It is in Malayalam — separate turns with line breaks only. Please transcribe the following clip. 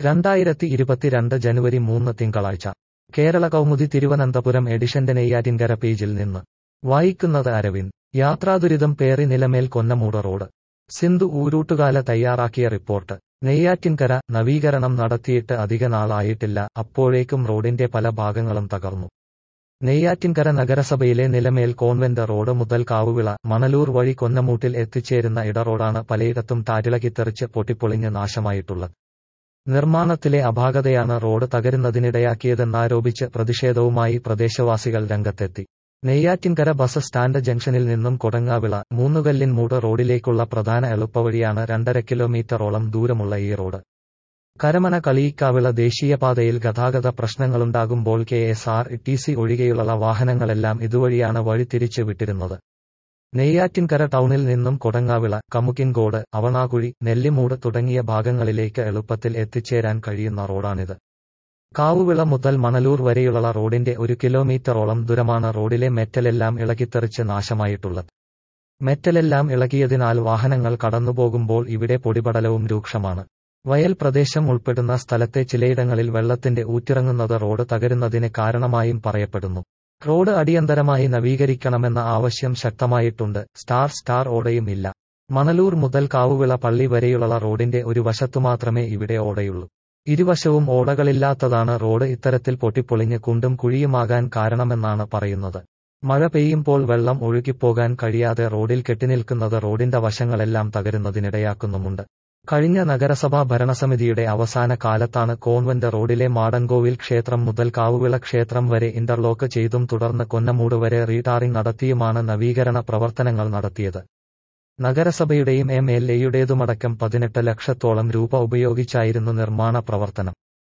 രണ്ടായിരത്തി ഇരുപത്തിരണ്ട് ജനുവരി മൂന്ന് തിങ്കളാഴ്ച കേരള കൗമുദി തിരുവനന്തപുരം എഡിഷന്റെ നെയ്യാറ്റിൻകര പേജിൽ നിന്ന് വായിക്കുന്നത് അരവിന്ദ് യാത്രാദുരിതം പേറി നിലമേൽ കൊന്നമൂട് റോഡ് സിന്ധു ഊരൂട്ടുകാല തയ്യാറാക്കിയ റിപ്പോർട്ട് നെയ്യാറ്റിൻകര നവീകരണം നടത്തിയിട്ട് അധിക നാളായിട്ടില്ല അപ്പോഴേക്കും റോഡിന്റെ പല ഭാഗങ്ങളും തകർന്നു നെയ്യാറ്റിൻകര നഗരസഭയിലെ നിലമേൽ കോൺവെന്റ് റോഡ് മുതൽ കാവുവിള മണലൂർ വഴി കൊന്നമൂട്ടിൽ എത്തിച്ചേരുന്ന ഇടറോഡാണ് പലയിടത്തും ടാറ്റിളകിത്തെറിച്ച് പൊട്ടിപ്പൊളിഞ്ഞ് നാശമായിട്ടുള്ളത് നിർമ്മാണത്തിലെ അപാകതയാണ് റോഡ് തകരുന്നതിനിടയാക്കിയതെന്നാരോപിച്ച് പ്രതിഷേധവുമായി പ്രദേശവാസികൾ രംഗത്തെത്തി നെയ്യാറ്റിൻകര ബസ് സ്റ്റാൻഡ് ജംഗ്ഷനിൽ നിന്നും കൊടങ്ങാവിള മൂന്നുകല്ലിൻ മൂട് റോഡിലേക്കുള്ള പ്രധാന എളുപ്പവഴിയാണ് രണ്ടര കിലോമീറ്ററോളം ദൂരമുള്ള ഈ റോഡ് കരമന കളിയിക്കാവിള ദേശീയപാതയിൽ ഗതാഗത പ്രശ്നങ്ങളുണ്ടാകുമ്പോൾ K S R T C ഒഴികെയുള്ള വാഹനങ്ങളെല്ലാം ഇതുവഴിയാണ് വഴി തിരിച്ചു വിട്ടിരുന്നത് നെയ്യാറ്റിൻകര ടൗണിൽ നിന്നും കൊടങ്ങാവിള കമുക്കിൻകോട് അവണാകുഴി നെല്ലിമൂട് തുടങ്ങിയ ഭാഗങ്ങളിലേക്ക് എളുപ്പത്തിൽ എത്തിച്ചേരാൻ കഴിയുന്ന റോഡാണിത് കാവുവിള മുതൽ മണലൂർ വരെയുള്ള റോഡിന്റെ ഒരു കിലോമീറ്ററോളം ദൂരമാണ് റോഡിലെ മെറ്റലെല്ലാം ഇളകിത്തെറിച്ച് നാശമായിട്ടുള്ളത് മെറ്റലെല്ലാം ഇളകിയതിനാൽ വാഹനങ്ങൾ കടന്നുപോകുമ്പോൾ ഇവിടെ പൊടിപടലവും രൂക്ഷമാണ് വയൽ പ്രദേശം ഉൾപ്പെടുന്ന സ്ഥലത്തെ ചിലയിടങ്ങളിൽ വെള്ളത്തിന്റെ ഊറ്റിറങ്ങുന്നത് റോഡ് തകരുന്നതിന് കാരണമായും പറയപ്പെടുന്നു റോഡ് അടിയന്തരമായി നവീകരിക്കണമെന്ന ആവശ്യം ശക്തമായിട്ടുണ്ട് സ്റ്റാർ സ്റ്റാർ ഓടയും ഇല്ല മണലൂർ മുതൽ കാവുവിള പള്ളി വരെയുള്ള റോഡിന്റെ ഒരു വശത്തു മാത്രമേ ഇവിടെ ഓടയുള്ളൂ ഇരുവശവും ഓടകളില്ലാത്തതാണ് റോഡ് ഇത്തരത്തിൽ പൊട്ടിപ്പൊളിഞ്ഞ് കുണ്ടും കുഴിയുമാകാൻ കാരണമെന്നാണ് പറയുന്നത് മഴ പെയ്യുമ്പോൾ വെള്ളം ഒഴുകിപ്പോകാൻ കഴിയാതെ റോഡിൽ കെട്ടിനിൽക്കുന്നത് റോഡിന്റെ വശങ്ങളെല്ലാം തകരുന്നതിനിടയാക്കുന്നുമുണ്ട് കഴിഞ്ഞ നഗരസഭാ ഭരണസമിതിയുടെ അവസാന കാലത്താണ് കോൺവെന്റ് റോഡിലെ മാടങ്കോവിൽ ക്ഷേത്രം മുതൽ കാവുവിള ക്ഷേത്രം വരെ ഇന്റർലോക്ക് ചെയ്തും തുടർന്ന് കൊന്നമൂട് വരെ റീടാറിംഗ് നടത്തിയുമാണ് നവീകരണ പ്രവർത്തനങ്ങൾ നടത്തിയത് നഗരസഭയുടെയും എം എൽ എയുടേതുമടക്കം പതിനെട്ട് ലക്ഷത്തോളം രൂപ ഉപയോഗിച്ചായിരുന്നു നിർമ്മാണ പ്രവർത്തനം